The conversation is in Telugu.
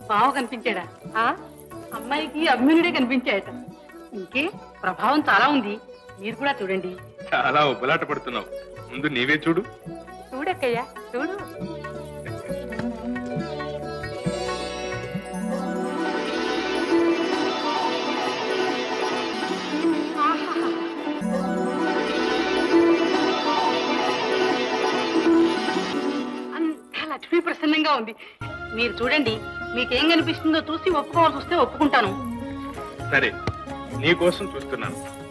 బావ కనిపించాడా ఆ అమ్మాయికి అభిమన్యుడే కనిపించాడట ఇంకే ప్రభావం చాలా ఉంది మీరు కూడా చూడండి చాలా ఉబ్బలాట పడుతున్నావు ముందు నీవే చూడు చూడక్కయ్యా చూడు ఆహాహా. అంతా లక్ష్మీ ప్రసన్నంగా ఉంది మీరు చూడండి మీకేం కనిపిస్తుందో చూసి ఒప్పుకోవాల్సి వస్తే ఒప్పుకుంటాను సరే నీ కోసం చూస్తున్నాను